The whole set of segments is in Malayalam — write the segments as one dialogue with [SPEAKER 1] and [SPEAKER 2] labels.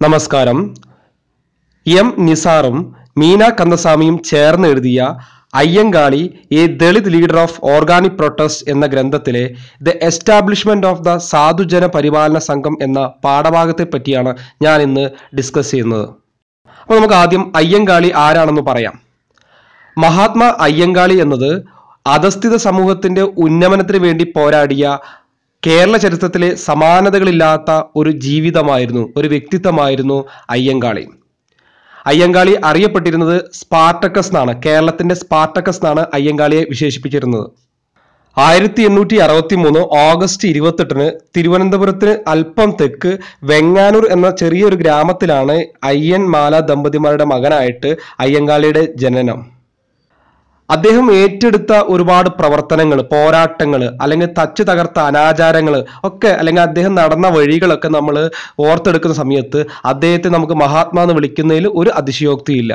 [SPEAKER 1] നമസ്കാരം എം നിസാറും മീന കന്ദസ്വാമിയും ചേർന്ന് എഴുതിയ Ayyankali a Dalit leader of organic protest എന്ന ഗ്രന്ഥത്തിലെ the establishment of the Sadhujana Paripalana സംഘം എന്ന പാഠഭാഗത്തെ പറ്റിയാണ് ഞാൻ ഇന്ന് ഡിസ്കസ് ചെയ്യുന്നത് അപ്പോൾ നമുക്ക് ആദ്യം അയ്യങ്കാളി ആരാണെന്ന് പറയാം മഹാത്മാ അയ്യങ്കാളി എന്നത് അധസ്ഥിത സമൂഹത്തിന്റെ ഉന്നമനത്തിന് വേണ്ടി പോരാടിയ കേരള ചരിത്രത്തിലെ സമാനതകളില്ലാത്ത ഒരു ജീവിതമായിരുന്നു ഒരു വ്യക്തിത്വമായിരുന്നു അയ്യങ്കാളി അയ്യങ്കാളി അറിയപ്പെട്ടിരുന്നത് സ്പാർട്ടക്കസ് എന്നാണ് കേരളത്തിന്റെ സ്പാർട്ടക്കസ് എന്നാണ് അയ്യങ്കാളിയെ വിശേഷിപ്പിച്ചിരുന്നത് ആയിരത്തി എണ്ണൂറ്റി അറുപത്തി മൂന്ന് ഓഗസ്റ്റ് ഇരുപത്തെട്ടിന് തിരുവനന്തപുരത്തിന് അല്പം തെക്ക് വെങ്ങാനൂർ എന്ന ചെറിയൊരു ഗ്രാമത്തിലാണ് അയ്യൻ മാല ദമ്പതിമാരുടെ മകനായിട്ട് അയ്യങ്കാളിയുടെ ജനനം അദ്ദേഹം ഏറ്റെടുത്ത ഒരുപാട് പ്രവർത്തനങ്ങൾ പോരാട്ടങ്ങൾ അല്ലെങ്കിൽ തച്ച് തകർത്ത അനാചാരങ്ങൾ ഒക്കെ അല്ലെങ്കിൽ അദ്ദേഹം നടന്ന വഴികളൊക്കെ നമ്മൾ ഓർത്തെടുക്കുന്ന സമയത്ത് അദ്ദേഹത്തെ നമുക്ക് മഹാത്മാ എന്ന് വിളിക്കുന്നതിൽ ഒരു അതിശയോക്തിയില്ല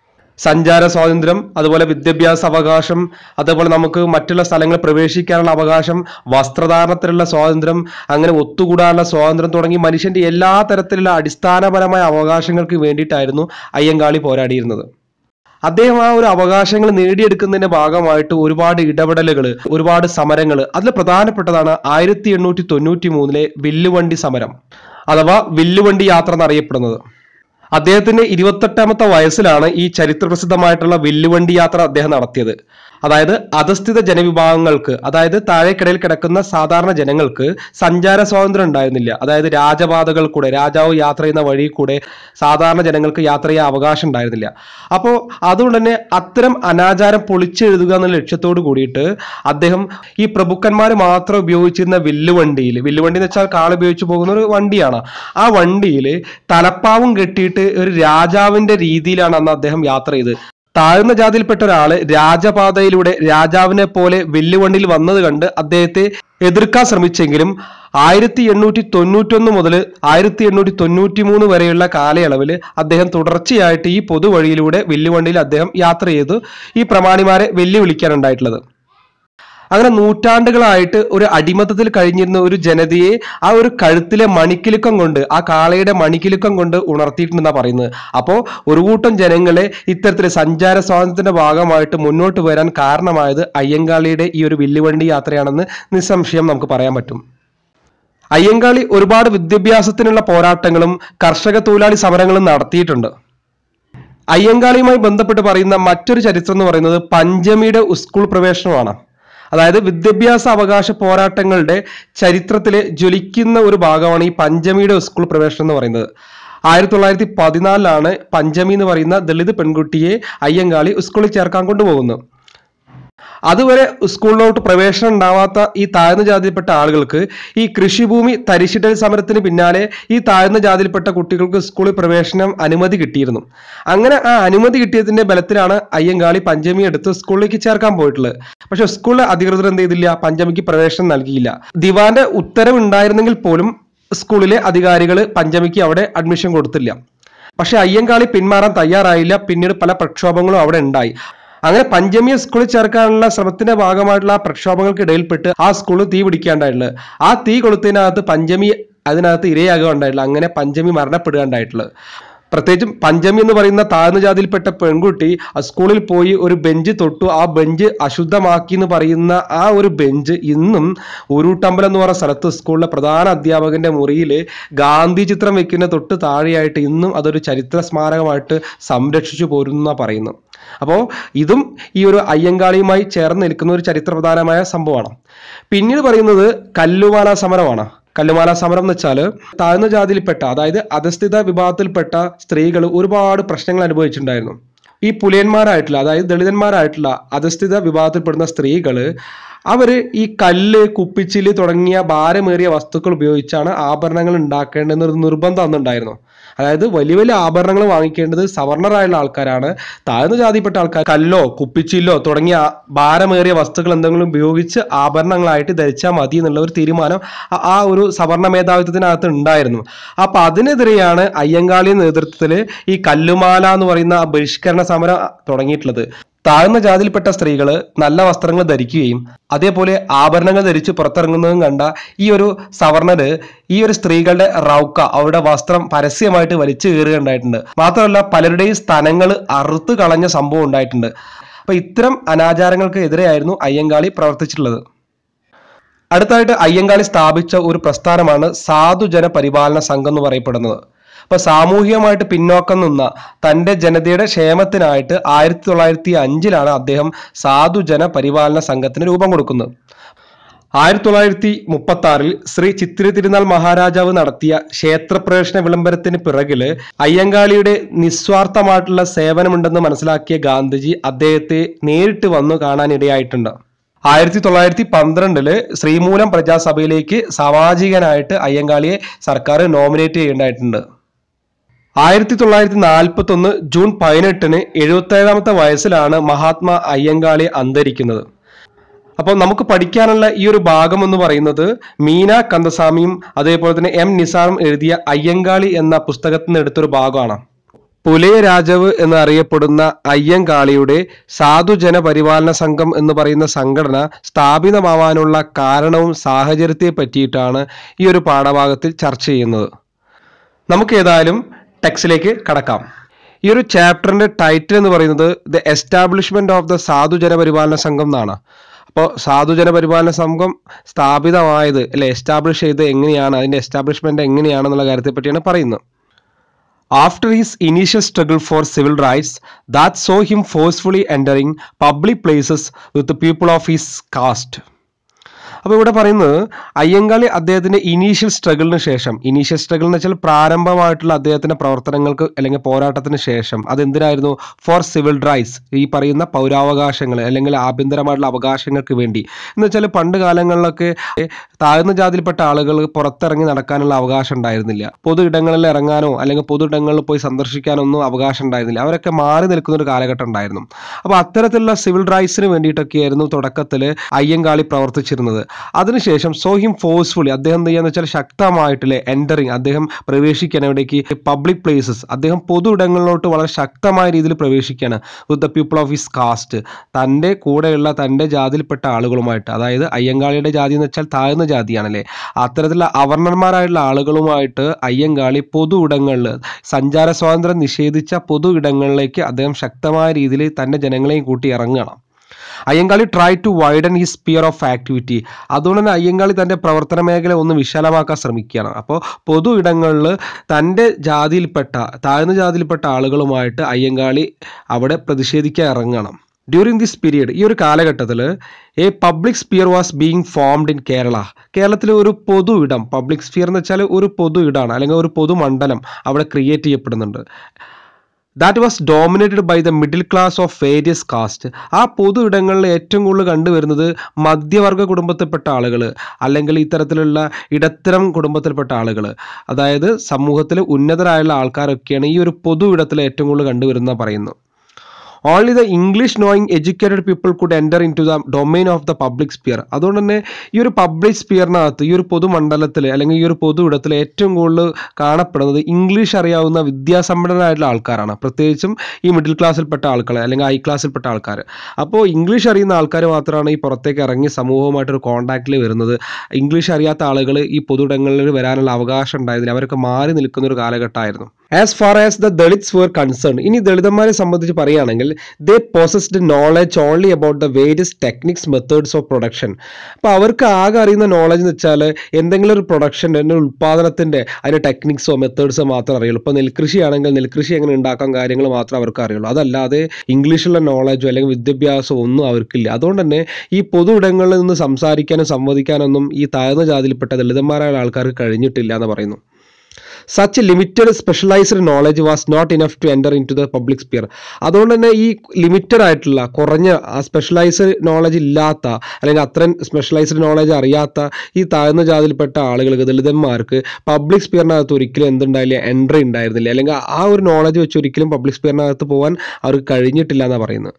[SPEAKER 1] സഞ്ചാര സ്വാതന്ത്ര്യം അതുപോലെ വിദ്യാഭ്യാസ അവകാശം അതുപോലെ നമുക്ക് മറ്റുള്ള സ്ഥലങ്ങളിൽ പ്രവേശിക്കാനുള്ള അവകാശം വസ്ത്രധാരണത്തിലുള്ള സ്വാതന്ത്ര്യം അങ്ങനെ ഒത്തുകൂടാനുള്ള സ്വാതന്ത്ര്യം തുടങ്ങി മനുഷ്യന്റെ എല്ലാ തരത്തിലുള്ള അടിസ്ഥാനപരമായ അവകാശങ്ങൾക്ക് വേണ്ടിയിട്ടായിരുന്നു അയ്യങ്കാളി പോരാടിയിരുന്നത് അദ്ദേഹം ആ ഒരു അവകാശങ്ങൾ നേടിയെടുക്കുന്നതിന്റെ ഭാഗമായിട്ട് ഒരുപാട് ഇടപെടലുകൾ ഒരുപാട് സമരങ്ങൾ അതിൽ പ്രധാനപ്പെട്ടതാണ് ആയിരത്തി എണ്ണൂറ്റി തൊണ്ണൂറ്റി മൂന്നിലെ വില്ലുവണ്ടി സമരം അഥവാ വില്ലുവണ്ടി യാത്ര എന്നറിയപ്പെടുന്നത് അദ്ദേഹത്തിന്റെ ഇരുപത്തെട്ടാമത്തെ വയസ്സിലാണ് ഈ ചരിത്ര പ്രസിദ്ധമായിട്ടുള്ള വില്ലുവണ്ടി യാത്ര അദ്ദേഹം നടത്തിയത് അതായത് അധസ്ഥിത ജനവിഭാഗങ്ങൾക്ക് അതായത് താഴേക്കിടയിൽ കിടക്കുന്ന സാധാരണ ജനങ്ങൾക്ക് സഞ്ചാര സ്വാതന്ത്ര്യം ഉണ്ടായിരുന്നില്ല അതായത് രാജപാതകൾ കൂടെ രാജാവ് യാത്ര ചെയ്യുന്ന വഴി കൂടെ സാധാരണ ജനങ്ങൾക്ക് യാത്ര ചെയ്യാൻ അവകാശം ഉണ്ടായിരുന്നില്ല അപ്പോൾ അതുകൊണ്ട് തന്നെ അത്തരം അനാചാരം പൊളിച്ചെഴുതുക എന്ന ലക്ഷ്യത്തോട് കൂടിയിട്ട് അദ്ദേഹം ഈ പ്രഭുക്കന്മാർ മാത്രം ഉപയോഗിച്ചിരുന്ന വില്ലുവണ്ടിയിൽ വില്ലുവണ്ടി എന്ന് വെച്ചാൽ കാൾ ഉപയോഗിച്ച് പോകുന്ന ഒരു വണ്ടിയാണ് ആ വണ്ടിയിൽ തലപ്പാവും കെട്ടിയിട്ട് ഒരു രാജാവിന്റെ രീതിയിലാണ് അന്ന് അദ്ദേഹം യാത്ര ചെയ്തത് താഴ്ന്ന ജാതിയിൽപ്പെട്ട ഒരാള് രാജപാതയിലൂടെ രാജാവിനെ പോലെ വെല്ലുവണ്ടിയിൽ വന്നത് കണ്ട് അദ്ദേഹത്തെ എതിർക്കാൻ ശ്രമിച്ചെങ്കിലും ആയിരത്തി എണ്ണൂറ്റി തൊണ്ണൂറ്റൊന്ന് മുതൽ ആയിരത്തി എണ്ണൂറ്റി തൊണ്ണൂറ്റി മൂന്ന് വരെയുള്ള കാലയളവിൽ അദ്ദേഹം തുടർച്ചയായിട്ട് ഈ പൊതുവഴിയിലൂടെ വെല്ലുവണ്ടിയിൽ അദ്ദേഹം യാത്ര ചെയ്തു ഈ പ്രമാണിമാരെ വെല്ലുവിളിക്കാനുണ്ടായിട്ടുള്ളത് അങ്ങനെ നൂറ്റാണ്ടുകളായിട്ട് ഒരു അടിമത്തത്തിൽ കഴിഞ്ഞിരുന്ന ഒരു ജനതയെ ആ ഒരു കഴുത്തിലെ മണിക്കിലുക്കം കൊണ്ട് ആ കാളയുടെ മണിക്കിലുക്കം കൊണ്ട് ഉണർത്തിയിട്ടുണ്ടെന്നാ പറയുന്നത് അപ്പോൾ ഒരു കൂട്ടം ജനങ്ങളെ ഇത്തരത്തിൽ സഞ്ചാര സ്വാതന്ത്ര്യത്തിന്റെ ഭാഗമായിട്ട് മുന്നോട്ട് വരാൻ കാരണമായത് അയ്യങ്കാളിയുടെ ഈ ഒരു വില്ലുവണ്ടി യാത്രയാണെന്ന് നിസ്സംശയം നമുക്ക് പറയാൻ പറ്റും അയ്യങ്കാളി ഒരുപാട് വിദ്യാഭ്യാസത്തിനുള്ള പോരാട്ടങ്ങളും കർഷക തൊഴിലാളി സമരങ്ങളും നടത്തിയിട്ടുണ്ട് അയ്യങ്കാളിയുമായി ബന്ധപ്പെട്ട് പറയുന്ന മറ്റൊരു ചരിത്രം എന്ന് പറയുന്നത് പഞ്ചമിയുടെ സ്കൂൾ പ്രവേശനമാണ് അതായത് വിദ്യാഭ്യാസ അവകാശ പോരാട്ടങ്ങളുടെ ചരിത്രത്തിലെ ജ്വലിക്കുന്ന ഒരു ഭാഗമാണ് ഈ പഞ്ചമിയുടെ സ്കൂൾ പ്രവേശനം എന്ന് പറയുന്നത് ആയിരത്തി തൊള്ളായിരത്തി പതിനാലിലാണ് പഞ്ചമി എന്ന് പറയുന്ന ദളിത് പെൺകുട്ടിയെ അയ്യങ്കാളി സ്കൂളിൽ ചേർക്കാൻ കൊണ്ടുപോകുന്നത് അതുവരെ സ്കൂളിലോട്ട് പ്രവേശനം ഉണ്ടാവാത്ത ഈ താഴ്ന്ന ജാതിയിൽപ്പെട്ട ആളുകൾക്ക് ഈ കൃഷിഭൂമി തരിശിടൽ സമരത്തിന് പിന്നാലെ ഈ താഴ്ന്ന ജാതിയിൽപ്പെട്ട കുട്ടികൾക്ക് സ്കൂളിൽ പ്രവേശനം അനുമതി കിട്ടിയിരുന്നു അങ്ങനെ ആ അനുമതി കിട്ടിയതിന്റെ ബലത്തിലാണ് അയ്യങ്കാളി പഞ്ചമി എടുത്ത് സ്കൂളിലേക്ക് ചേർക്കാൻ പോയിട്ടുള്ളത് പക്ഷെ സ്കൂളിലെ അധികൃതർ എന്ത് ചെയ്തില്ല പഞ്ചമിക്ക് പ്രവേശനം നൽകിയില്ല ദിവാന്റെ ഉത്തരവ് ഉണ്ടായിരുന്നെങ്കിൽ പോലും സ്കൂളിലെ അധികാരികൾ പഞ്ചമിക്ക് അവിടെ അഡ്മിഷൻ കൊടുത്തില്ല പക്ഷെ അയ്യങ്കാളി പിന്മാറാൻ തയ്യാറായില്ല പിന്നീട് പല പ്രക്ഷോഭങ്ങളും അവിടെ ഉണ്ടായി അങ്ങനെ പഞ്ചമിയെ സ്കൂളിൽ ചേർക്കാനുള്ള ശ്രമത്തിന്റെ ഭാഗമായിട്ടുള്ള ആ പ്രക്ഷോഭങ്ങൾക്കിടയിൽപ്പെട്ട് ആ സ്കൂളിൽ തീ പിടിക്കാണ്ടായിട്ടുള്ളത് ആ തീ കൊളുത്തതിനകത്ത് പഞ്ചമി അതിനകത്ത് ഇരയാകുക ഉണ്ടായിട്ടുള്ളത് അങ്ങനെ പഞ്ചമി മരണപ്പെടുക ഉണ്ടായിട്ടുള്ളത് പ്രത്യേകിച്ചും പഞ്ചമി എന്ന് പറയുന്ന താഴ്ന്ന ജാതിയിൽപ്പെട്ട പെൺകുട്ടി ആ സ്കൂളിൽ പോയി ഒരു ബെഞ്ച് തൊട്ടു ആ ബെഞ്ച് അശുദ്ധമാക്കി എന്ന് പറയുന്ന ആ ഒരു ബെഞ്ച് ഇന്നും ഉരുട്ടമ്പലം എന്ന് പറയുന്ന സ്ഥലത്ത് സ്കൂളിലെ പ്രധാന അധ്യാപകന്റെ മുറിയിൽ ഗാന്ധി ചിത്രം വെക്കുന്ന തൊട്ട് താഴെയായിട്ട് ഇന്നും അതൊരു ചരിത്ര സ്മാരകമായിട്ട് സംരക്ഷിച്ചു പോരുന്ന പറയുന്നു അപ്പോൾ ഇതും ഈ ഒരു അയ്യങ്കാളിയുമായി ചേർന്ന് നിൽക്കുന്ന ഒരു ചരിത്രപ്രധാനമായ സംഭവമാണ് പിന്നീട് പറയുന്നത് കല്ലുമാല സമരമാണ് കല്ലുമാല സമരം എന്ന് വെച്ചാൽ താഴ്ന്ന ജാതിയിൽപ്പെട്ട അതായത് അധസ്ഥിത വിഭാഗത്തിൽപ്പെട്ട സ്ത്രീകൾ ഒരുപാട് പ്രശ്നങ്ങൾ അനുഭവിച്ചിട്ടുണ്ടായിരുന്നു ഈ പുലിയന്മാരായിട്ടുള്ള അതായത് ദളിതന്മാരായിട്ടുള്ള അധസ്ഥിത വിഭാഗത്തിൽപ്പെടുന്ന സ്ത്രീകള് അവര് ഈ കല്ല് കുപ്പിച്ചില് തുടങ്ങിയ ഭാരമേറിയ വസ്തുക്കൾ ഉപയോഗിച്ചാണ് ആഭരണങ്ങൾ ഉണ്ടാക്കേണ്ടതെന്നൊരു നിർബന്ധം അന്നുണ്ടായിരുന്നു അതായത് വലിയ വലിയ ആഭരണങ്ങൾ വാങ്ങിക്കേണ്ടത് സവർണറായുള്ള ആൾക്കാരാണ് താഴ്ന്ന ജാതിപ്പെട്ട ആൾക്കാർ കല്ലോ കുപ്പിച്ചില്ലോ തുടങ്ങിയ ഭാരമേറിയ വസ്തുക്കൾ എന്തെങ്കിലും ഉപയോഗിച്ച് ആഭരണങ്ങളായിട്ട് ധരിച്ചാൽ മതി എന്നുള്ള ഒരു തീരുമാനം ആ- ആ ഒരു സവർണ മേധാവിത്വത്തിനകത്ത് ഉണ്ടായിരുന്നു അപ്പൊ അതിനെതിരെയാണ് അയ്യങ്കാളി നേതൃത്വത്തിൽ ഈ കല്ലുമാല എന്ന് പറയുന്ന ആ ബഹിഷ്കരണ സമരം തുടങ്ങിയിട്ടുള്ളത് താഴ്ന്ന ജാതിയിൽപ്പെട്ട സ്ത്രീകൾ നല്ല വസ്ത്രങ്ങൾ ധരിക്കുകയും അതേപോലെ ആഭരണങ്ങൾ ധരിച്ച് പുറത്തിറങ്ങുന്നതും കണ്ട ഈ ഒരു സവർണര് ഈ ഒരു സ്ത്രീകളുടെ റൗക്ക അവരുടെ വസ്ത്രം പരസ്യമായി കൃത്യമായിട്ട് വലിച്ചു കീറുകയുണ്ടായിട്ടുണ്ട് മാത്രമല്ല പലരുടെയും സ്ഥലങ്ങൾ അറുത്ത് കളഞ്ഞ സംഭവം ഉണ്ടായിട്ടുണ്ട് അപ്പൊ ഇത്തരം അനാചാരങ്ങൾക്ക് എതിരെയായിരുന്നു അയ്യങ്കാളി പ്രവർത്തിച്ചിട്ടുള്ളത് അടുത്തായിട്ട് അയ്യങ്കാളി സ്ഥാപിച്ച ഒരു പ്രസ്ഥാനമാണ് സാധുജന പരിപാലന സംഘം എന്ന് പറയപ്പെടുന്നത് അപ്പൊ സാമൂഹികമായിട്ട് പിന്നോക്കം നിന്ന തന്റെ ജനതയുടെ ക്ഷേമത്തിനായിട്ട് ആയിരത്തി തൊള്ളായിരത്തി അഞ്ചിലാണ് അദ്ദേഹം സാധുജന പരിപാലന സംഘത്തിന് രൂപം കൊടുക്കുന്നത് ആയിരത്തി തൊള്ളായിരത്തി മുപ്പത്തി ആറിൽ ശ്രീ ചിത്തിരി തിരുനാൾ മഹാരാജാവ് നടത്തിയ ക്ഷേത്രപ്രവേശന വിളംബരത്തിന് പിറകില് അയ്യങ്കാളിയുടെ നിസ്വാർത്ഥമായിട്ടുള്ള സേവനമുണ്ടെന്ന് മനസ്സിലാക്കിയ ഗാന്ധിജി അദ്ദേഹത്തെ നേരിട്ട് വന്നു കാണാനിടയായിട്ടുണ്ട് ആയിരത്തി തൊള്ളായിരത്തി പന്ത്രണ്ടില് ശ്രീമൂലം പ്രജാസഭയിലേക്ക് സാമാജികനായിട്ട് അയ്യങ്കാളിയെ സർക്കാർ നോമിനേറ്റ് ചെയ്യേണ്ടതായിട്ടുണ്ട് ആയിരത്തി തൊള്ളായിരത്തി നാൽപ്പത്തി ഒന്ന് ജൂൺ പതിനെട്ടിന് എഴുപത്തേഴാമത്തെ വയസ്സിലാണ് മഹാത്മാ അയ്യങ്കാളി അന്തരിക്കുന്നത് അപ്പോൾ നമുക്ക് പഠിക്കാനുള്ള ഈ ഒരു ഭാഗം എന്ന് പറയുന്നത് മീന കന്ദസ്വാമിയും അതേപോലെ തന്നെ എം നിസാറും എഴുതിയ അയ്യങ്കാളി എന്ന പുസ്തകത്തിൽ നിന്ന് എടുത്തൊരു ഭാഗമാണ് പുലയ രാജാവ് എന്നറിയപ്പെടുന്ന അയ്യങ്കാളിയുടെ സാധുജന പരിപാലന സംഘം എന്ന് പറയുന്ന സംഘടന സ്ഥാപിതമാവാനുള്ള കാരണവും സാഹചര്യത്തെ പറ്റിയിട്ടാണ് ഈ ഒരു പാഠഭാഗത്തിൽ ചർച്ച ചെയ്യുന്നത് നമുക്ക് ഏതായാലും ടെക്സ്റ്റിലേക്ക് കടക്കാം ഈ ഒരു ചാപ്റ്ററിന്റെ ടൈറ്റിൽ എന്ന് പറയുന്നത് the establishment of the Sadhujana Paripalana സംഘം എന്നാണ് അപ്പോൾ സാധുജന പരിപാലന സംഘം സ്ഥാപിതമായത് അല്ലെ എസ്റ്റാബ്ലിഷ് ചെയ്ത് എങ്ങനെയാണ് അതിന്റെ എസ്റ്റാബ്ലിഷ്മെന്റ് എങ്ങനെയാണെന്നുള്ള കാര്യത്തെ പറ്റിയാണ് പറയുന്നത് After his initial struggle for civil rights, that saw him forcefully entering public places with the people of his caste. അപ്പോൾ ഇവിടെ പറയുന്നത് അയ്യങ്കാളി അദ്ദേഹത്തിന്റെ ഇനീഷ്യൽ സ്ട്രഗിളിന് ശേഷം ഇനീഷ്യൽ സ്ട്രഗിൾ എന്ന് വെച്ചാൽ പ്രാരംഭമായിട്ടുള്ള അദ്ദേഹത്തിന്റെ പ്രവർത്തനങ്ങൾക്ക് അല്ലെങ്കിൽ പോരാട്ടത്തിന് ശേഷം അതെന്തിനായിരുന്നു ഫോർ സിവിൽ റൈറ്റ്സ് ഈ പറയുന്ന പൗരാവകാശങ്ങൾ അല്ലെങ്കിൽ ആഭ്യന്തരമായിട്ടുള്ള അവകാശങ്ങൾക്ക് വേണ്ടി എന്ന് വെച്ചാൽ പണ്ട് കാലങ്ങളിലൊക്കെ താഴ്ന്ന ജാതിയിൽപ്പെട്ട ആളുകൾ പുറത്തിറങ്ങി നടക്കാനുള്ള അവകാശം ഉണ്ടായിരുന്നില്ല പൊതു ഇടങ്ങളിൽ ഇറങ്ങാനോ അല്ലെങ്കിൽ പൊതു ഇടങ്ങളിൽ പോയി സന്ദർശിക്കാനോ ഒന്നും അവകാശം ഉണ്ടായിരുന്നില്ല അവരൊക്കെ മാറി നിൽക്കുന്ന ഒരു കാലഘട്ടം ഉണ്ടായിരുന്നു അപ്പോൾ അത്തരത്തിലുള്ള സിവിൽ റൈറ്റ്സിന് വേണ്ടിയിട്ടൊക്കെയായിരുന്നു തുടക്കത്തിൽ അയ്യങ്കാളി പ്രവർത്തിച്ചിരുന്നത് അതിനുശേഷം സോ ഹിം ഫോഴ്സ്ഫുള്ളി അദ്ദേഹം എന്ത് ചെയ്യാന്ന് വെച്ചാൽ ശക്തമായിട്ടില്ലേ എൻ്ററിങ് അദ്ദേഹം പ്രവേശിക്കാൻ എവിടേക്ക് പബ്ലിക് പ്ലേസസ് അദ്ദേഹം പൊതു ഇടങ്ങളിലോട്ട് വളരെ ശക്തമായ രീതിയിൽ പ്രവേശിക്കുകയാണ് with the people of his caste തൻ്റെ കൂടെയുള്ള തൻ്റെ ജാതിയിൽപ്പെട്ട ആളുകളുമായിട്ട് അതായത് അയ്യങ്കാളിയുടെ ജാതി എന്ന് വെച്ചാൽ താഴ്ന്ന ജാതിയാണല്ലേ അത്തരത്തിലുള്ള അവർണന്മാരായിട്ടുള്ള ആളുകളുമായിട്ട് അയ്യങ്കാളി പൊതു ഇടങ്ങളിൽ സഞ്ചാര സ്വാതന്ത്ര്യം നിഷേധിച്ച പൊതു ഇടങ്ങളിലേക്ക് അദ്ദേഹം ശക്തമായ രീതിയിൽ തൻ്റെ ജനങ്ങളെയും കൂട്ടി ഇറങ്ങണം Ayyankali try to widen his sphere of activity അതുകൊണ്ട് തന്നെ അയ്യങ്കാളി തൻ്റെ പ്രവർത്തന മേഖല ഒന്ന് വിശാലമാക്കാൻ ശ്രമിക്കുകയാണ് അപ്പോൾ പൊതു ഇടങ്ങളിൽ തൻ്റെ ജാതിയിൽപ്പെട്ട താഴ്ന്ന ജാതിയിൽപ്പെട്ട ആളുകളുമായിട്ട് അയ്യങ്കാളി അവിടെ പ്രതിഷേധിക്കാൻ ഇറങ്ങണം ഡ്യൂറിങ് ദിസ് പീരീഡ് ഈ ഒരു കാലഘട്ടത്തിൽ a public sphere was being formed in Kerala കേരളത്തിൽ ഒരു പൊതു ഇടം പബ്ലിക് സ്പിയർ എന്ന് വെച്ചാൽ ഒരു പൊതു ഇടമാണ് അല്ലെങ്കിൽ ഒരു പൊതുമണ്ഡലം അവിടെ ക്രിയേറ്റ് ചെയ്യപ്പെടുന്നുണ്ട് that was dominated by the middle class of various caste ആ പൊതു ഇടങ്ങളിൽ ഏറ്റവും കൂടുതൽ കണ്ടുവരുന്നത് മധ്യവർഗ കുടുംബത്തിൽപ്പെട്ട ആളുകൾ അല്ലെങ്കിൽ ഇത്തരത്തിലുള്ള ഇടത്തരം കുടുംബത്തിൽപ്പെട്ട ആളുകൾ അതായത് സമൂഹത്തിൽ ഉന്നതരായുള്ള ആൾക്കാരൊക്കെയാണ് ഈ ഒരു പൊതു ഇടത്തിൽ ഏറ്റവും കൂടുതൽ കണ്ടുവരുന്ന പറയുന്നു only the English knowing educated people could enter into the domain of the public sphere അതുകൊണ്ട് തന്നെ ഈ ഒരു പബ്ലിക് സ്പിയറിനകത്ത് ഈ ഒരു പൊതുമണ്ഡലത്തിൽ അല്ലെങ്കിൽ ഈ ഒരു പൊതു ഇടത്തിൽ ഏറ്റവും കൂടുതൽ കാണപ്പെടുന്നത് ഇംഗ്ലീഷ് അറിയാവുന്ന വിദ്യാസമ്പന്നരായിട്ടുള്ള ആൾക്കാരാണ് പ്രത്യേകിച്ചും ഈ മിഡിൽ ക്ലാസ്സിൽപ്പെട്ട ആൾക്കാർ അല്ലെങ്കിൽ ഹൈ ക്ലാസ്സിൽപ്പെട്ട ആൾക്കാർ അപ്പോൾ ഇംഗ്ലീഷ് അറിയുന്ന ആൾക്കാർ മാത്രമാണ് ഈ പുറത്തേക്ക് ഇറങ്ങി സമൂഹവുമായിട്ടൊരു കോൺടാക്റ്റിൽ വരുന്നത് ഇംഗ്ലീഷ് അറിയാത്ത ആളുകൾ ഈ പൊതുയിടങ്ങളിൽ വരാനുള്ള അവകാശം ഉണ്ടായിരുന്നില്ല അവരൊക്കെ മാറി നിൽക്കുന്ന ഒരു കാലഘട്ടമായിരുന്നു as far as the Dalits were concern ഇനി ദളിതന്മാരെ സംബന്ധിച്ച് പറയുകയാണെങ്കിൽ they possessed knowledge only about the various techniques methods of production അപ്പോൾ അവർക്ക് ആകെ അറിയുന്ന നോളജ് എന്ന് വെച്ചാൽ എന്തെങ്കിലും ഒരു പ്രൊഡക്ഷൻ്റെ ഒരു ഉൽപ്പാദനത്തിൻ്റെ അതിൻ്റെ ടെക്നിക്സോ മെത്തേഡ്സോ മാത്രമേ അറിയുള്ളൂ ഇപ്പോൾ നെൽകൃഷിയാണെങ്കിൽ നെൽകൃഷി എങ്ങനെ ഉണ്ടാക്കാൻ കാര്യങ്ങൾ മാത്രമേ അവർക്ക് അറിയുള്ളൂ അതല്ലാതെ ഇംഗ്ലീഷിലുള്ള നോളജോ അല്ലെങ്കിൽ വിദ്യാഭ്യാസമോ ഒന്നും അവർക്കില്ല അതുകൊണ്ട് തന്നെ ഈ പൊതു ഇടങ്ങളിൽ നിന്ന് സംസാരിക്കാനും സംവദിക്കാനൊന്നും ഈ താഴ്ന്ന ജാതിയിൽപ്പെട്ട ദളിതന്മാരായ ആൾക്കാർക്ക് കഴിഞ്ഞിട്ടില്ല എന്ന് പറയുന്നു such limited specialised knowledge was not enough to enter into the public sphere അതുകൊണ്ട് തന്നെ ഈ ലിമിറ്റഡ് ആയിട്ടുള്ള കുറഞ്ഞ ആ സ്പെഷ്യലൈസ്ഡ് നോളജ് ഇല്ലാത്ത അല്ലെങ്കിൽ അത്രയും സ്പെഷ്യലൈസ്ഡ് നോളജ് അറിയാത്ത ഈ താഴ്ന്ന ജാതിയിൽപ്പെട്ട ആളുകൾക്ക് ദളിതന്മാർക്ക് പബ്ലിക് സ്പിയറിനകത്ത് ഒരിക്കലും എന്തുണ്ടായില്ല എൻട്രി ഉണ്ടായിരുന്നില്ല അല്ലെങ്കിൽ ആ ഒരു നോളജ് വെച്ച് ഒരിക്കലും പബ്ലിക് സ്പിയറിനകത്ത് പോകാൻ അവർക്ക് കഴിഞ്ഞിട്ടില്ല എന്നാണ് പറയുന്നത്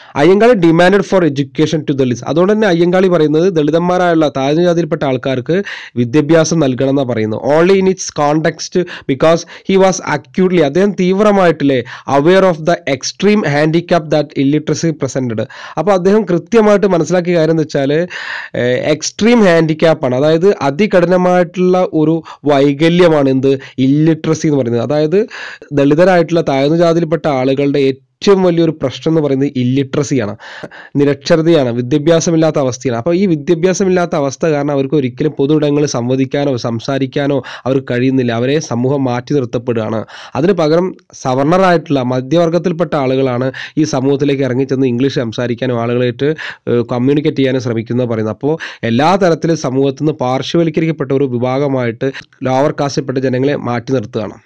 [SPEAKER 1] Ayyankali demand for education to Dalits അതുകൊണ്ട് തന്നെ അയ്യങ്കാളി പറയുന്നത് ദളിതന്മാരായുള്ള താഴ്ന്ന ജാതിയിൽപ്പെട്ട ആൾക്കാർക്ക് വിദ്യാഭ്യാസം നൽകണം എന്നാണ് പറയുന്നത് only in its context because he was acutely അദ്ദേഹം തീവ്രമായിട്ടില്ലേ aware of the extreme handicap that illiteracy presented അപ്പോൾ അദ്ദേഹം കൃത്യമായിട്ട് മനസ്സിലാക്കിയ കാര്യം എന്ന് വെച്ചാൽ എക്സ്ട്രീം ഹാൻഡിക്യാപ്പാണ് അതായത് അതികഠിനമായിട്ടുള്ള ഒരു വൈകല്യമാണ് എന്ത് ഇല്ലിട്രസി എന്ന് പറയുന്നത് അതായത് ദളിതരായിട്ടുള്ള താഴ്ന്ന ജാതിയിൽപ്പെട്ട ആളുകളുടെ ഏറ്റവും വലിയൊരു പ്രശ്നം എന്ന് പറയുന്നത് ഇല്ലിട്രസിയാണ് നിരക്ഷരതയാണ് വിദ്യാഭ്യാസമില്ലാത്ത അവസ്ഥയാണ് അപ്പോൾ ഈ വിദ്യാഭ്യാസമില്ലാത്ത അവസ്ഥ കാരണം അവർക്ക് ഒരിക്കലും പൊതുയിടങ്ങളിൽ സംവദിക്കാനോ സംസാരിക്കാനോ അവർക്ക് കഴിയുന്നില്ല അവരെ സമൂഹം മാറ്റി നിർത്തപ്പെടുകയാണ് അതിന് പകരം സവർണറായിട്ടുള്ള മധ്യവർഗത്തിൽപ്പെട്ട ആളുകളാണ് ഈ സമൂഹത്തിലേക്ക് ഇറങ്ങിച്ചെന്ന് ഇംഗ്ലീഷ് സംസാരിക്കാനും ആളുകളായിട്ട് കമ്മ്യൂണിക്കേറ്റ് ചെയ്യാനും ശ്രമിക്കുന്നത് പറയുന്നത് അപ്പോൾ എല്ലാ തരത്തിലും സമൂഹത്തിൽ നിന്ന് പാർശ്വവൽക്കരിക്കപ്പെട്ട ഒരു വിഭാഗമായിട്ട് ലോവർ കാസ്റ്റപ്പെട്ട ജനങ്ങളെ മാറ്റി നിർത്തുകയാണ്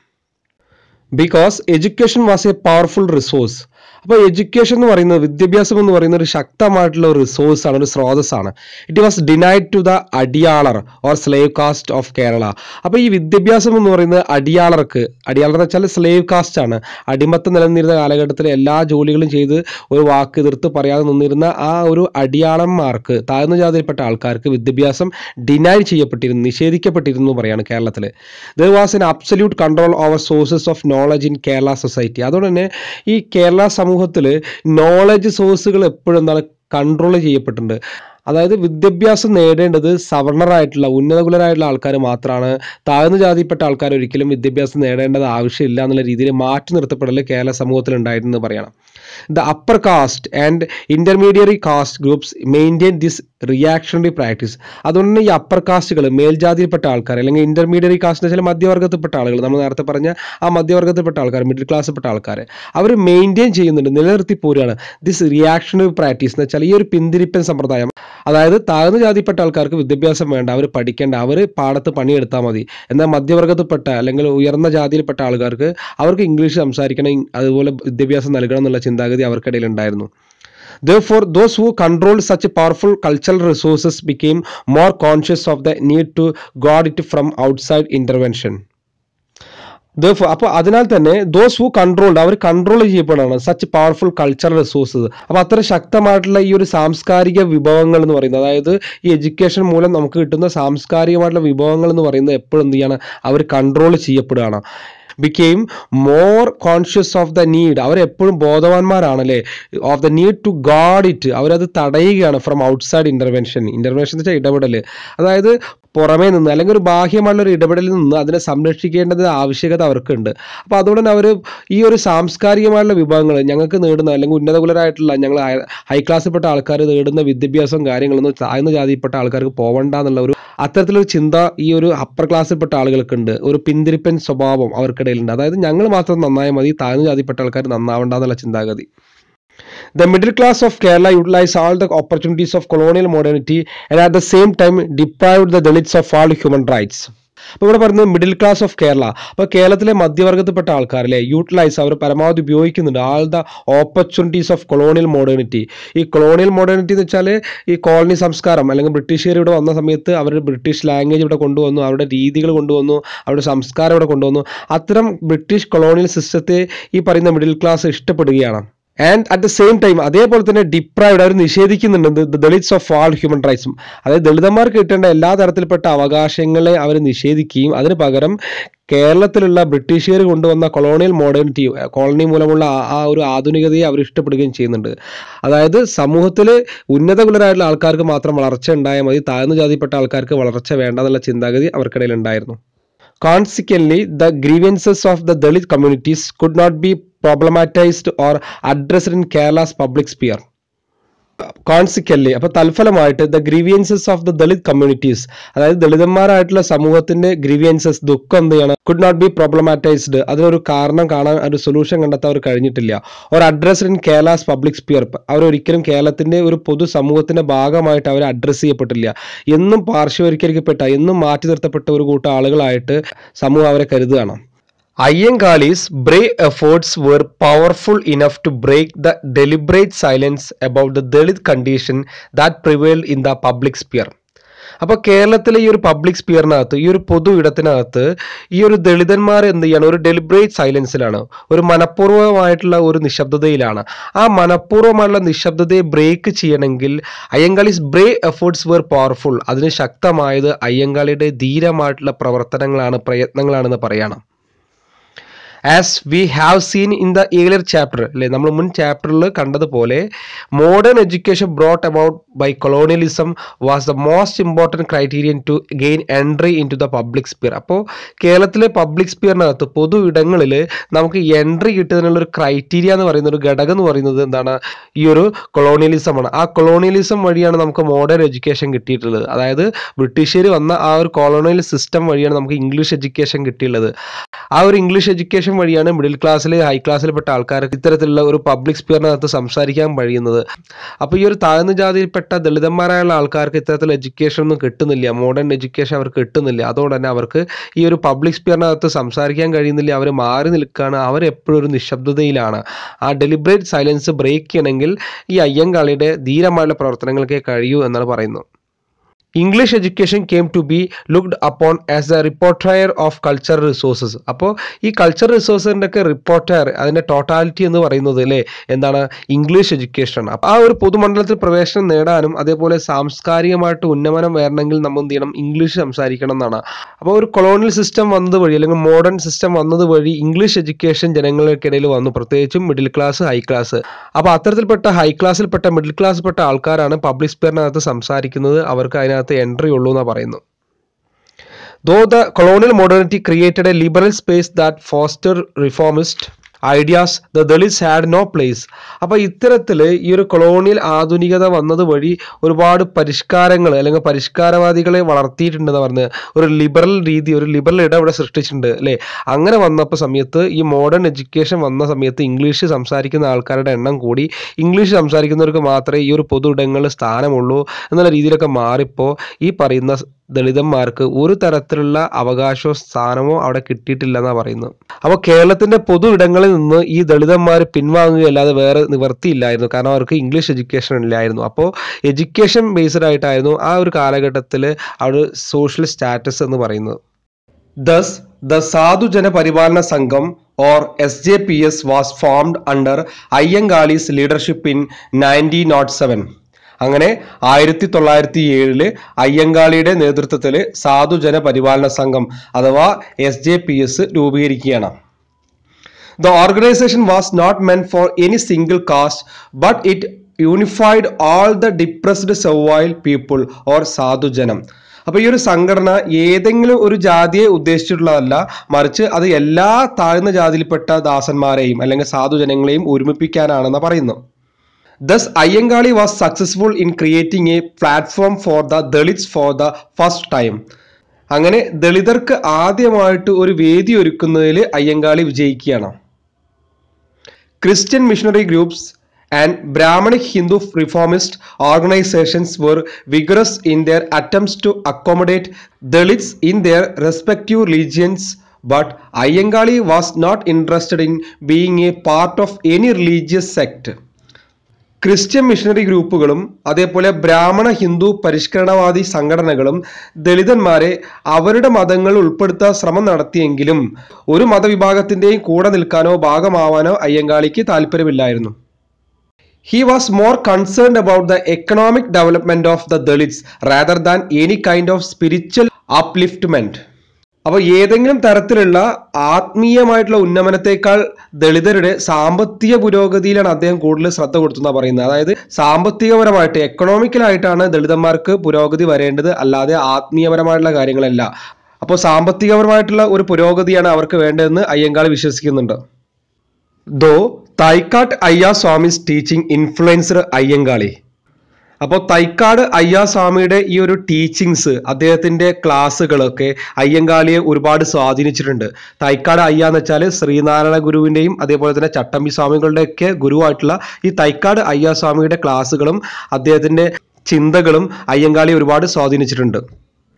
[SPEAKER 1] because education was a powerful resource അപ്പോൾ എഡ്യൂക്കേഷൻ എന്ന് പറയുന്നത് വിദ്യാഭ്യാസം എന്ന് പറയുന്ന ഒരു ശക്തമായിട്ടുള്ള ഒരു റിസോഴ്സ് ആണ് ഒരു സ്രോതസ്സാണ് it was denied to the അടിയാളർ or slave caste of Kerala അപ്പോൾ ഈ വിദ്യാഭ്യാസം എന്ന് പറയുന്നത് അടിയാളർക്ക് അടിയാളർ എന്ന് വെച്ചാൽ സ്ലേവ് കാസ്റ്റ് ആണ് അടിമത്തം നിലനിന്നിരുന്ന കാലഘട്ടത്തിൽ എല്ലാ ജോലികളും ചെയ്ത് ഒരു വാക്ക് എതിർത്ത് പറയാതെ നിന്നിരുന്ന ആ ഒരു അടിയാളന്മാർക്ക് താഴ്ന്ന ജാതിയിൽപ്പെട്ട ആൾക്കാർക്ക് വിദ്യാഭ്യാസം ഡിനൈ ചെയ്യപ്പെട്ടിരുന്നു നിഷേധിക്കപ്പെട്ടിരുന്നു എന്ന് പറയാണ് കേരളത്തിൽ there was an absolute control over sources of knowledge in Kerala society അതുകൊണ്ട് തന്നെ ഈ കേരള സമൂഹത്തിൽ നോളജ് സോഴ്സുകൾ എപ്പോഴും എന്താണ് കൺട്രോൾ ചെയ്യപ്പെട്ടിട്ടുണ്ട് അതായത് വിദ്യാഭ്യാസം നേടേണ്ടത് സവർണറായിട്ടുള്ള ഉന്നതകുലരായിട്ടുള്ള ആൾക്കാർ മാത്രമാണ് താഴ്ന്ന ജാതിയിൽപ്പെട്ട ആൾക്കാർ ഒരിക്കലും വിദ്യാഭ്യാസം നേടേണ്ടത് ആവശ്യമില്ല എന്നുള്ള രീതിയിൽ മാറ്റി നിർത്തപ്പെടൽ കേരള സമൂഹത്തിൽ ഉണ്ടായിരുന്നു പറയണം the upper caste and intermediary caste groups maintain this reactionary practice അതുകൊണ്ട് തന്നെ ഈ അപ്പർ കാസ്റ്റുകൾ മേൽജാതിയിൽപ്പെട്ട ആൾക്കാർ അല്ലെങ്കിൽ ഇന്റർമീഡിയറി കാസ്റ്റ് എന്ന് വെച്ചാൽ മധ്യവർഗത്തിൽപ്പെട്ട ആളുകൾ നമ്മൾ നേരത്തെ പറഞ്ഞ ആ മധ്യവർഗത്തിൽപ്പെട്ട ആൾക്കാർ മിഡിൽ ക്ലാസ്സിൽപ്പെട്ട ആൾക്കാർ അവർ മെയിൻറ്റെയിൻ ചെയ്യുന്നുണ്ട് നിലനിർത്തി പോരുകയാണ് ദിസ് റിയാക്ഷണറി പ്രാക്ടീസ് എന്ന് വെച്ചാൽ ഈ ഒരു പിന്തിരിപ്പൻ സമ്പ്രദായം അതായത് താഴ്ന്ന ജാതിപ്പെട്ട ആൾക്കാർക്ക് വിദ്യാഭ്യാസം വേണ്ട അവർ പഠിക്കേണ്ട അവർ പാടത്ത് പണിയെടുത്താൽ മതി എന്നാൽ മധ്യവർഗത്തിൽപ്പെട്ട അല്ലെങ്കിൽ ഉയർന്ന ജാതിയിൽപ്പെട്ട ആൾക്കാർക്ക് അവർക്ക് ഇംഗ്ലീഷ് സംസാരിക്കണം അതുപോലെ വിദ്യാഭ്യാസം നൽകണം എന്നുള്ള ചിന്താഗതി അവർക്കിടയിൽ ഉണ്ടായിരുന്നു Therefore, those who controlled such powerful cultural resources became more conscious of the need to guard it from outside intervention. Therefore, അപ്പോൾ അതിനാൽ തന്നെ ദോസ് ഹു കൺട്രോൾഡ് അവർ കൺട്രോൾ ചെയ്യപ്പെടാണ് സച്ച് പവർഫുൾ കൾച്ചറൽ റിസോഴ്സസ് അപ്പോൾ അത്ര ശക്തമായിട്ടുള്ള ഈ ഒരു സാംസ്കാരിക വിഭവങ്ങൾ എന്ന് പറയുന്നത് അതായത് ഈ എഡ്യൂക്കേഷൻ മൂലം നമുക്ക് കിട്ടുന്ന സാംസ്കാരികമായിട്ടുള്ള വിഭവങ്ങൾ എന്ന് പറയുന്നത് എപ്പോഴും എന്ത് ചെയ്യാണ് അവർ കൺട്രോൾ ചെയ്യപ്പെടുകയാണ് became more conscious of the need അവരെപ്പോഴും ബോധവാന്മാരാണല്ലേ of the need to guard it അവരത് തടയുകയാണ് ഫ്രം ഔട്ട്സൈഡ് ഇന്റർവെൻഷൻ ഇന്റർവെൻഷൻ എന്ന് വെച്ചാൽ ഇടപെടൽ അതായത് പുറമേ നിന്ന് അല്ലെങ്കിൽ ഒരു ബാഹ്യമായുള്ള ഒരു ഇടപെടലിൽ നിന്ന് അതിനെ സംരക്ഷിക്കേണ്ടത് ആവശ്യകത അവർക്കുണ്ട് അപ്പോൾ അതുകൊണ്ട് തന്നെ അവർ ഈ ഒരു സാംസ്കാരികമായുള്ള വിഭാഗങ്ങൾ ഞങ്ങൾക്ക് നേടുന്ന അല്ലെങ്കിൽ ഉന്നതകുലരായിട്ടുള്ള ഞങ്ങൾ ഹൈ ക്ലാസ്സിൽപ്പെട്ട ആൾക്കാർ നേടുന്ന വിദ്യാഭ്യാസവും കാര്യങ്ങളൊന്നും താഴ്ന്ന ജാതിയിൽപ്പെട്ട ആൾക്കാർക്ക് പോകണ്ട എന്നുള്ള ഒരു അത്തരത്തിലൊരു ചിന്ത ഈ ഒരു അപ്പർ ക്ലാസ്സിൽപ്പെട്ട ആളുകൾക്കുണ്ട് ഒരു പിന്തിരിപ്പൻ സ്വഭാവം അവർക്കിടയിലുണ്ട് അതായത് ഞങ്ങൾ മാത്രം നന്നായാൽ മതി താഴ്ന്ന ജാതിപ്പെട്ട ആൾക്കാർ നന്നാവണ്ട എന്നുള്ള ചിന്താഗതി The middle class of Kerala utilized all the opportunities of colonial modernity and at the same time deprived the Dalits of all human rights. അപ്പോൾ ഇവിടെ പറയുന്നത് മിഡിൽ ക്ലാസ് ഓഫ് കേരള അപ്പോൾ കേരളത്തിലെ മധ്യവർഗത്തിൽപ്പെട്ട ആൾക്കാരല്ലേ യൂട്ടിലൈസ് അവർ പരമാവധി ഉപയോഗിക്കുന്നുണ്ട് all the opportunities of colonial modernity ഈ കൊളോണിയൽ മോഡേണിറ്റി എന്ന് വെച്ചാൽ ഈ കോളനി സംസ്കാരം അല്ലെങ്കിൽ ബ്രിട്ടീഷുകാർ ഇവിടെ വന്ന സമയത്ത് അവർ ബ്രിട്ടീഷ് ലാംഗ്വേജ് ഇവിടെ കൊണ്ടുവന്നു അവരുടെ രീതികൾ കൊണ്ടുവന്നു അവരുടെ സംസ്കാരം ഇവിടെ കൊണ്ടുവന്നു അത്തരം ബ്രിട്ടീഷ് കൊളോണിയൽ സിസ്റ്റത്തെ ഈ പറയുന്ന മിഡിൽ ക്ലാസ് ഇഷ്ടപ്പെടുകയാണ് and at the same time അതേപോലെ തന്നെ ഡിപ്രൈവ്ഡ് അവർ നിഷേധിക്കുന്നുണ്ട് the Dalits of all human റൈറ്റ്സും അതായത് ദളിതന്മാർക്ക് കിട്ടേണ്ട എല്ലാ തരത്തിൽപ്പെട്ട അവകാശങ്ങളെ അവർ നിഷേധിക്കുകയും അതിന് പകരം കേരളത്തിലുള്ള ബ്രിട്ടീഷുകാർ കൊണ്ടുവന്ന കൊളോണിയൽ മോഡേണിറ്റി കോളനി മൂലമുള്ള ആ- ആ ഒരു ആധുനികതയെ അവർ ഇഷ്ടപ്പെടുകയും ചെയ്യുന്നുണ്ട് അതായത് സമൂഹത്തിൽ ഉന്നതകുലരായിട്ടുള്ള ആൾക്കാർക്ക് മാത്രം വളർച്ച ഉണ്ടായാൽ മതി താഴ്ന്ന ജാതിപ്പെട്ട ആൾക്കാർക്ക് വളർച്ച വേണ്ട എന്നുള്ള ചിന്താഗതി അവർക്കിടയിൽ ഉണ്ടായിരുന്നു Consequently, the grievances of the Dalit communities could not be problematized or addressed in Kerala's public sphere. Consequently അപ്പൊ തൽഫലമായിട്ട് the grievances of the Dalit communities അതായത് ദളിതന്മാരായിട്ടുള്ള സമൂഹത്തിന്റെ ഗ്രീവിയൻസസ് ദുഃഖം എന്ത് ചെയ്യണം കുഡ് നോട്ട് ബി പ്രോബ്ലമാറ്റൈസ്ഡ് അതിനൊരു കാരണം കാണാൻ ഒരു സൊല്യൂഷൻ കണ്ടെത്താൻ അവർ കഴിഞ്ഞിട്ടില്ല ഒരു addressed in Kerala's public sphere അവർ ഒരിക്കലും കേരളത്തിന്റെ ഒരു പൊതു സമൂഹത്തിന്റെ ഭാഗമായിട്ട് അവർ അഡ്രസ്സ് ചെയ്യപ്പെട്ടില്ല എന്നും പാർശ്വവൽക്കരിക്കപ്പെട്ട എന്നും മാറ്റി നിർത്തപ്പെട്ട ഒരു കൂട്ടം ആളുകളായിട്ട് സമൂഹം അവരെ കരുതുകയാണ് Ayyangali's brave efforts were powerful enough to break the deliberate silence about the Dalit condition that prevailed in the public sphere. അപ്പോൾ കേരളത്തിലെ ഈ ഒരു പബ്ലിക് സ്പിയറിനകത്ത് ഈ ഒരു പൊതു ഇടത്തിനകത്ത് ഈ ഒരു ദളിതന്മാർ എന്ത് ചെയ്യാണ് ഒരു ഡെലിബറേറ്റ് സൈലൻസിലാണ് ഒരു മനഃപൂർവ്വമായിട്ടുള്ള ഒരു നിശബ്ദതയിലാണ് ആ മനഃപൂർവ്വമായിട്ടുള്ള നിശബ്ദതയെ ബ്രേക്ക് ചെയ്യണമെങ്കിൽ Ayyankali's brave efforts were powerful അതിന് ശക്തമായത് അയ്യങ്കാളിയുടെ ധീരമായിട്ടുള്ള പ്രവർത്തനങ്ങളാണ് പ്രയത്നങ്ങളാണെന്ന് പറയണം as we have seen in the earlier chapter അല്ലേ നമ്മൾ മുൻ ചാപ്റ്ററിൽ കണ്ടതുപോലെ modern education brought about by colonialism was the most important criterion to gain entry into the public sphere അപ്പോൾ കേരളത്തിലെ പബ്ലിക് സ്പിയറിനകത്ത് പൊതു ഇടങ്ങളിൽ നമുക്ക് എൻട്രി കിട്ടുന്നതിനുള്ള ഒരു ക്രൈറ്റീരിയ എന്ന് പറയുന്ന ഒരു ഘടകം എന്ന് പറയുന്നത് എന്താണ് ഈ ഒരു കൊളോണിയലിസമാണ് ആ കൊളോണിയലിസം വഴിയാണ് നമുക്ക് മോഡേൺ എഡ്യൂക്കേഷൻ കിട്ടിയിട്ടുള്ളത് അതായത് ബ്രിട്ടീഷുകാർ വന്ന ആ ഒരു കൊളോണിയൽ സിസ്റ്റം വഴിയാണ് നമുക്ക് ഇംഗ്ലീഷ് എഡ്യൂക്കേഷൻ കിട്ടിയുള്ളത് ആ ഒരു ഇംഗ്ലീഷ് എഡ്യൂക്കേഷൻ വഴിയാണ് മിഡിൽ ക്ലാസ്സിൽ ഹൈ ക്ലാസ്സിൽപ്പെട്ട ആൾക്കാർക്ക് ഇത്തരത്തിലുള്ള ഒരു പബ്ലിക് സ്പിയറിനകത്ത് സംസാരിക്കാൻ കഴിയുന്നത് അപ്പോൾ ഈ ഒരു താഴ്ന്ന ജാതിയിൽപ്പെട്ട ദളിതന്മാരായുള്ള ആൾക്കാർക്ക് ഇത്തരത്തിലുള്ള എഡ്യൂക്കേഷൻ ഒന്നും കിട്ടുന്നില്ല മോഡേൺ എഡ്യൂക്കേഷൻ അവർക്ക് കിട്ടുന്നില്ല അതുകൊണ്ട് തന്നെ അവർക്ക് ഈ ഒരു പബ്ലിക് സ്പിയറിനകത്ത് സംസാരിക്കാൻ കഴിയുന്നില്ല അവർ മാറി നിൽക്കുകയാണ് അവർ എപ്പോഴും ഒരു നിശബ്ദതയിലാണ് ആ ഡെലിബറേറ്റ് സൈലൻസ് ബ്രേക്ക് ചെയ്യണമെങ്കിൽ ഈ അയ്യങ്കാളിയുടെ ധീരമായുള്ള പ്രവർത്തനങ്ങൾക്കേ കഴിയൂ എന്നാണ് പറയുന്നത് English education came to be looked upon as a repertoire of cultural resources അപ്പോൾ ഈ കൾച്ചർ റിസോഴ്സിൻ്റെ ഒക്കെ റിപ്പോർട്ടയർ അതിൻ്റെ ടോട്ടാലിറ്റി എന്ന് പറയുന്നത് അല്ലേ എന്താണ് ഇംഗ്ലീഷ് എഡ്യൂക്കേഷൻ അപ്പോൾ ആ ഒരു പൊതുമണ്ഡലത്തിൽ പ്രവേശനം നേടാനും അതേപോലെ സാംസ്കാരികമായിട്ട് ഉന്നമനം വരണമെങ്കിൽ നമ്മൾ എന്ത് ചെയ്യണം ഇംഗ്ലീഷ് സംസാരിക്കണം എന്നാണ് അപ്പോൾ ഒരു കൊളോണിയൽ സിസ്റ്റം വന്നത് വഴി അല്ലെങ്കിൽ മോഡേൺ സിസ്റ്റം വന്നത് വഴി ഇംഗ്ലീഷ് എഡ്യൂക്കേഷൻ ജനങ്ങൾക്കിടയിൽ വന്നു പ്രത്യേകിച്ചും മിഡിൽ ക്ലാസ് ഹൈ ക്ലാസ് അപ്പോൾ അത്തരത്തിൽപ്പെട്ട ഹൈ ക്ലാസ്സിൽപ്പെട്ട മിഡിൽ ക്ലാസ്സിൽപ്പെട്ട ആൾക്കാരാണ് പബ്ലിക് സ്പെയറിനകത്ത് സംസാരിക്കുന്നത് അവർക്ക് അതിനകത്ത് എൻട്രി ഉള്ളൂ എന്നാണ് പറയുന്നു though the colonial modernity created a liberal space that foster reformist ideas the Dalits had no place അപ്പോൾ ഇത്തരത്തിൽ ഈ ഒരു കൊളോണിയൽ ആധുനികത വന്നത് വഴി ഒരുപാട് പരിഷ്കാരങ്ങൾ അല്ലെങ്കിൽ പരിഷ്കാരവാദികളെ വളർത്തിയിട്ടുണ്ടെന്ന് പറഞ്ഞ് ഒരു ലിബറൽ രീതി ഒരു ലിബറൽ ഇടം ഇവിടെ സൃഷ്ടിച്ചിട്ടുണ്ട് അല്ലേ അങ്ങനെ വന്നപ്പോൾ സമയത്ത് ഈ മോഡേൺ എഡ്യൂക്കേഷൻ വന്ന സമയത്ത് ഇംഗ്ലീഷ് സംസാരിക്കുന്ന ആൾക്കാരുടെ എണ്ണം കൂടി ഇംഗ്ലീഷ് സംസാരിക്കുന്നവർക്ക് മാത്രമേ ഈ ഒരു പൊതു ഇടങ്ങളിൽ സ്ഥാനമുള്ളൂ എന്നുള്ള രീതിയിലൊക്കെ മാറിപ്പോൾ ഈ പറയുന്ന ദളിതന്മാർക്ക് ഒരു തരത്തിലുള്ള അവകാശമോ സ്ഥാനമോ അവിടെ കിട്ടിയിട്ടില്ല എന്നാണ് പറയുന്നത് അപ്പോൾ കേരളത്തിന്റെ പൊതു ഇടങ്ങളിൽ നിന്ന് ഈ ദളിതന്മാർ പിൻവാങ്ങുകയല്ലാതെ വേറെ നിവർത്തിയില്ലായിരുന്നു കാരണം അവർക്ക് ഇംഗ്ലീഷ് എഡ്യൂക്കേഷൻ ഇല്ലായിരുന്നു അപ്പോൾ എഡ്യൂക്കേഷൻ ബേസ്ഡ് ആയിട്ടായിരുന്നു ആ ഒരു കാലഘട്ടത്തിൽ ആ ഒരു സോഷ്യൽ സ്റ്റാറ്റസ് എന്ന് പറയുന്നത് thus the Sadhujana Paripalana Sangham or S J P S was formed under Ayyankali's leadership in nineteen nought seven അങ്ങനെ ആയിരത്തി തൊള്ളായിരത്തി ഏഴില് അയ്യങ്കാളിയുടെ നേതൃത്വത്തിൽ സാധുജന പരിപാലന സംഘം അഥവാ എസ് ജെ പി എസ് രൂപീകരിക്കുകയാണ് the organisation was not meant for any single caste but it unified all the depressed servile people or Sadhujanam അപ്പൊ ഈ ഒരു സംഘടന ഏതെങ്കിലും ഒരു ജാതിയെ ഉദ്ദേശിച്ചിട്ടുള്ളതല്ല മറിച്ച് അത് എല്ലാ താഴ്ന്ന ജാതിയിൽപ്പെട്ട ദാസന്മാരെയും അല്ലെങ്കിൽ സാധുജനങ്ങളെയും ഒരുമിപ്പിക്കാനാണെന്ന് പറയുന്നു thus Ayyankali was successful in creating a platform for the Dalits for the first time അങ്ങനെ ദളിതർക്ക് ആദ്യമായിട്ട് ഒരു വേദി ഒരുക്കുന്നതിൽ അയ്യങ്കാളി വിജയിക്കുകയാണ് Christian missionary groups and Brahmanic Hindu reformist organisations were vigorous in their attempts to accommodate Dalits in their respective religions but Ayangali was not interested in being a part of any religious sect. Christian missionary ഗ്രൂപ്പുകളും അതേപോലെ ബ്രാഹ്മണ ഹിന്ദു പരിഷ്കരണവാദി സംഘടനകളും ദളിതന്മാരെ അവരുടെ മതങ്ങൾ ഉൾപ്പെടുത്താൻ ശ്രമം നടത്തിയെങ്കിലും ഒരു മതവിഭാഗത്തിന്റെയും കൂടെ നിൽക്കാനോ ഭാഗമാവാനോ അയ്യങ്കാളിക്ക് താല്പര്യമില്ലായിരുന്നു He was more concerned about the economic development of the Dalits rather than any kind of spiritual upliftment. അപ്പോൾ ഏതെങ്കിലും തരത്തിലുള്ള ആത്മീയമായിട്ടുള്ള ഉന്നമനത്തെക്കാൾ ദളിതരുടെ സാമ്പത്തിക പുരോഗതിയിലാണ് അദ്ദേഹം കൂടുതൽ ശ്രദ്ധ കൊടുത്തുന്ന പറയുന്നത് അതായത് സാമ്പത്തികപരമായിട്ട് എക്കണോമിക്കലായിട്ടാണ് ദളിതന്മാർക്ക് പുരോഗതി വരേണ്ടത് അല്ലാതെ ആത്മീയപരമായിട്ടുള്ള കാര്യങ്ങളല്ല അപ്പോൾ സാമ്പത്തികപരമായിട്ടുള്ള ഒരു പുരോഗതിയാണ് അവർക്ക് വേണ്ടതെന്ന് അയ്യങ്കാളി വിശ്വസിക്കുന്നുണ്ട് ദോ തൈക്കാട്ട് അയ്യാ സ്വാമിസ് ടീച്ചിങ് ഇൻഫ്ലുവൻസർ അയ്യങ്കാളി അപ്പോൾ തൈക്കാട് അയ്യാസ്വാമിയുടെ ഈ ഒരു ടീച്ചിങ്സ് അദ്ദേഹത്തിന്റെ ക്ലാസ്സുകളൊക്കെ അയ്യങ്കാളിയെ ഒരുപാട് സ്വാധീനിച്ചിട്ടുണ്ട് തൈക്കാട് അയ്യ എന്ന് വെച്ചാൽ ശ്രീനാരായണ ഗുരുവിന്റെയും അതേപോലെ തന്നെ ചട്ടമ്പി സ്വാമികളുടെ ഒക്കെ ഗുരുവായിട്ടുള്ള ഈ തൈക്കാട് അയ്യാസ്വാമിയുടെ ക്ലാസ്സുകളും അദ്ദേഹത്തിന്റെ ചിന്തകളും അയ്യങ്കാളി ഒരുപാട് സ്വാധീനിച്ചിട്ടുണ്ട്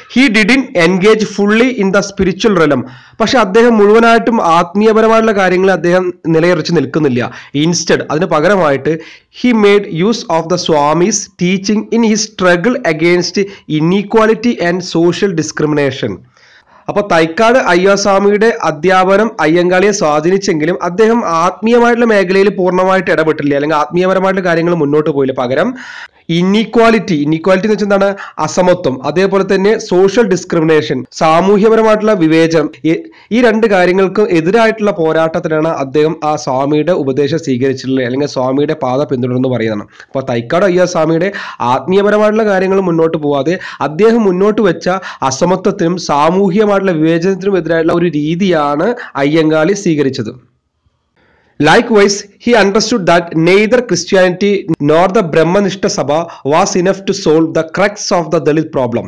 [SPEAKER 1] he didn't engage fully in the spiritual realm പക്ഷെ അദ്ദേഹം മുഴുവനായിട്ടും ആത്മീയപരമായിട്ടുള്ള കാര്യങ്ങളിൽ അദ്ദേഹം നിലയുറച്ച് നിൽക്കുന്നില്ല ഇൻസ്റ്റഡ് അതിന് പകരമായിട്ട് he made use of the Swami's teaching in he struggle against inequality and social discrimination അപ്പൊ തൈക്കാട് അയ്യാസ്വാമിയുടെ അധ്യാപനം അയ്യങ്കാളിയെ സ്വാധീനിച്ചെങ്കിലും അദ്ദേഹം ആത്മീയമായിട്ടുള്ള മേഖലയിൽ പൂർണ്ണമായിട്ട് ഇടപെട്ടില്ല അല്ലെങ്കിൽ ആത്മീയപരമായിട്ടുള്ള കാര്യങ്ങൾ മുന്നോട്ട് പോയില്ല പകരം ഇന്നീക്വാലിറ്റി ഇന്നീക്വാലിറ്റി എന്ന് വെച്ചാൽ എന്താണ് അസമത്വം അതേപോലെ തന്നെ സോഷ്യൽ ഡിസ്ക്രിമിനേഷൻ സാമൂഹ്യപരമായിട്ടുള്ള വിവേചനം ഈ- ഈ രണ്ട് കാര്യങ്ങൾക്കും എതിരായിട്ടുള്ള പോരാട്ടത്തിലാണ് അദ്ദേഹം ആ സ്വാമിയുടെ ഉപദേശം സ്വീകരിച്ചിട്ടുള്ളത് അല്ലെങ്കിൽ സ്വാമിയുടെ പാത പിന്തുടർന്ന് പറയുന്നതാണ് അപ്പോൾ തൈക്കാട് അയ്യ സ്വാമിയുടെ ആത്മീയപരമായിട്ടുള്ള കാര്യങ്ങൾ മുന്നോട്ട് പോവാതെ അദ്ദേഹം മുന്നോട്ട് വെച്ച അസമത്വത്തിനും സാമൂഹികമായിട്ടുള്ള വിവേചനത്തിനും എതിരായിട്ടുള്ള ഒരു രീതിയാണ് അയ്യങ്കാളി സ്വീകരിച്ചത് Likewise, he understood that neither Christianity nor the Brahmanishta Sabha was enough to solve the crux of the Dalit problem.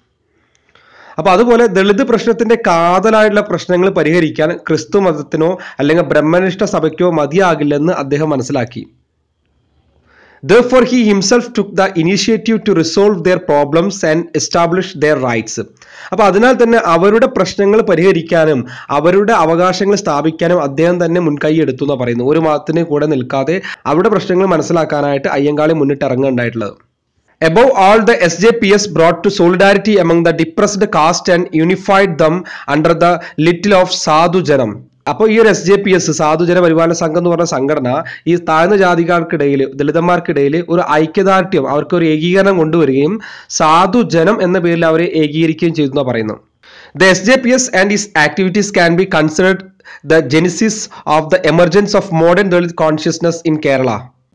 [SPEAKER 1] അപ്പൊ അതുപോലെ ദളിത് പ്രശ്നത്തിന്റെ കാതലായിട്ടുള്ള പ്രശ്നങ്ങൾ പരിഹരിക്കാൻ ക്രിസ്തു മതത്തിനോ അല്ലെങ്കിൽ ബ്രഹ്മനിഷ്ഠ സഭയ്ക്കോ മതിയാകില്ലെന്ന് അദ്ദേഹം മനസ്സിലാക്കി Therefore, he himself took the initiative to resolve their problems and establish their rights. അപ്പൊ അതിനാൽ തന്നെ അവരുടെ പ്രശ്നങ്ങൾ പരിഹരിക്കാനും അവരുടെ അവകാശങ്ങൾ സ്ഥാപിക്കാനും അദ്ദേഹം തന്നെ മുൻകൈ എടുത്തു എന്ന് പറയുന്നു ഒരു മതത്തിന് കൂടെ നിൽക്കാതെ അവരുടെ പ്രശ്നങ്ങൾ മനസ്സിലാക്കാനായിട്ട് അയ്യങ്കാളി മുന്നിട്ട് ഇറങ്ങുണ്ടായിട്ടുള്ളത് Above all, the SJPS brought to solidarity among the depressed caste and unified them under the little of Sadhu Janam. അപ്പോൾ ഈ ഒരു എസ് ജെ പി എസ് സാധുജന പരിപാലന സംഘം എന്ന് പറഞ്ഞ സംഘടന ഈ താഴ്ന്ന ജാതിക്കാർക്കിടയിൽ ദളിതന്മാർക്കിടയിൽ ഒരു ഐക്യദാർഢ്യം അവർക്ക് ഒരു ഏകീകരണം കൊണ്ടുവരികയും സാധുജനം എന്ന പേരിൽ അവരെ ഏകീകരിക്കുകയും ചെയ്തു എന്നാണ് പറയുന്നത് the S J P S and is activities can be considered the genesis of the emergence of modern Dalit consciousness in Kerala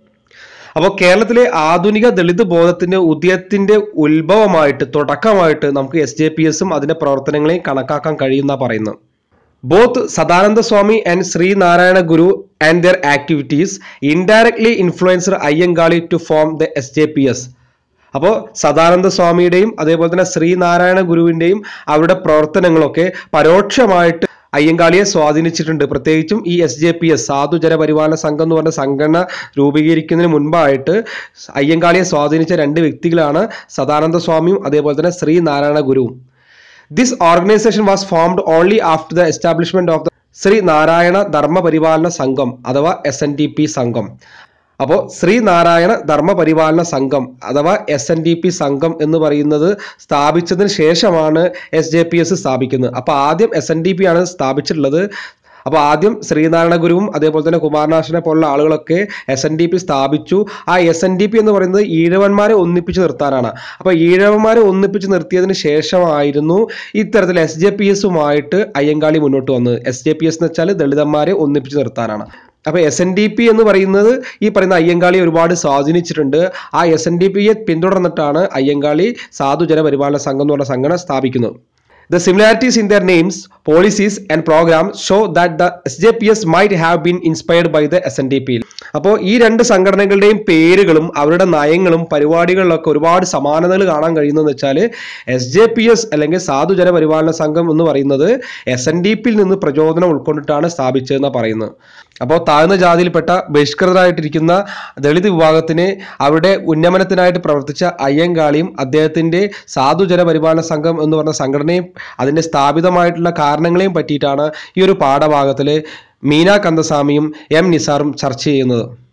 [SPEAKER 1] അപ്പോൾ കേരളത്തിലെ ആധുനിക ദളിത് ബോധത്തിന്റെ ഉദയത്തിന്റെ ഉത്ഭവമായിട്ട് തുടക്കമായിട്ട് നമുക്ക് എസ് ജെ പി എസും അതിന്റെ പ്രവർത്തനങ്ങളെയും കണക്കാക്കാൻ കഴിയുന്ന പറയുന്നത് both Sadananda Swami and Sreenarayana Guru and their activities indirectly influenced Ayyankali to form the S J P S അപ്പോൾ സദാനന്ദ സ്വാമിയുടെയും അതേപോലെ തന്നെ ശ്രീനാരായണ ഗുരുവിന്റെയും അവരുടെ പ്രവർത്തനങ്ങളൊക്കെ പരോക്ഷമായിട്ട് അയ്യങ്കാളിയെ സ്വാധീനിച്ചിട്ടുണ്ട് പ്രത്യേകിച്ചും ഈ എസ് ജെ പി എസ് സാധുജന പരിപാലന സംഘം എന്ന് പറഞ്ഞ സംഘടന രൂപീകരിക്കുന്നതിന് മുൻപായിട്ട് അയ്യങ്കാളിയെ സ്വാധീനിച്ച രണ്ട് വ്യക്തികളാണ് സദാനന്ദ സ്വാമിയും അതേപോലെ തന്നെ ശ്രീനാരായണ ഗുരുവും this organisation was formed only after the establishment of the Sree Narayana Dharma Paripalana Sangham അഥവാ എസ് എൻ ഡി പി സംഘം അപ്പോൾ ശ്രീനാരായണ ധർമ്മ പരിപാലന സംഘം അഥവാ എസ് എൻ ഡി പി സംഘം എന്ന് പറയുന്നത് സ്ഥാപിച്ചതിന് ശേഷമാണ് എസ് ജെ പി എസ് സ്ഥാപിക്കുന്നത് അപ്പോൾ ആദ്യം എസ് എൻ ഡി പി ആണ് സ്ഥാപിച്ചിട്ടുള്ളത് അപ്പോൾ ആദ്യം ശ്രീനാരായണ ഗുരുവും അതേപോലെ തന്നെ കുമാരനാശനെ പോലുള്ള ആളുകളൊക്കെ എസ് എൻ ഡി പി സ്ഥാപിച്ചു ആ എസ് എൻ ഡി പി എന്ന് പറയുന്നത് ഈഴവന്മാരെ ഒന്നിപ്പിച്ച് നിർത്താനാണ് അപ്പോൾ ഈഴവന്മാരെ ഒന്നിപ്പിച്ച് നിർത്തിയതിന് ശേഷമായിരുന്നു ഇത്തരത്തിൽ എസ് ജെ പി എസുമായിട്ട് അയ്യങ്കാളി മുന്നോട്ട് വന്നത് എസ് ജെ പി എസ് എന്ന് വെച്ചാൽ ദളിതന്മാരെ ഒന്നിപ്പിച്ച് നിർത്താനാണ് അപ്പൊ എസ് എൻ ഡി പി എന്ന് പറയുന്നത് ഈ പറയുന്ന അയ്യങ്കാളി ഒരുപാട് സ്വാധീനിച്ചിട്ടുണ്ട് ആ എസ് എൻ ഡി പിയെ പിന്തുടർന്നിട്ടാണ് അയ്യങ്കാളി സാധുജന പരിപാലന സംഘം എന്ന് പറഞ്ഞ സംഘടന സ്ഥാപിക്കുന്നത് The similarities in their names, policies, and programs show that the SJPS might have been inspired by the SNDP. അപ്പോൾ ഈ രണ്ട് സംഘടനകളുടെയും പേരുകളും അവരുടെ നയങ്ങളും പരിപാടികളിലൊക്കെ ഒരുപാട് സമാനതകൾ കാണാൻ കഴിയുന്നതെന്ന് വെച്ചാൽ എസ് ജെ പി എസ് അല്ലെങ്കിൽ സാധുജന പരിപാലന സംഘം എന്ന് പറയുന്നത് എസ് എൻ ഡി പിയിൽ നിന്ന് പ്രചോദനം ഉൾക്കൊണ്ടിട്ടാണ് സ്ഥാപിച്ചതെന്നാണ് പറയുന്നത് അപ്പോൾ താഴ്ന്ന ജാതിയിൽപ്പെട്ട ബഹിഷ്കൃതരായിട്ടിരിക്കുന്ന ദളിത് വിഭാഗത്തിന് അവരുടെ ഉന്നമനത്തിനായിട്ട് പ്രവർത്തിച്ച അയ്യങ്കാളിയും അദ്ദേഹത്തിന്റെ സാധുജന പരിപാലന സംഘം എന്ന് പറഞ്ഞ സംഘടനയും അതിന്റെ സ്ഥാപിതമായിട്ടുള്ള കാരണങ്ങളെയും പറ്റിയിട്ടാണ് ഈ ഒരു പാഠഭാഗത്തിൽ മീന കന്ദസ്വാമിയും എം നിസാറും ചർച്ച ചെയ്യുന്നത്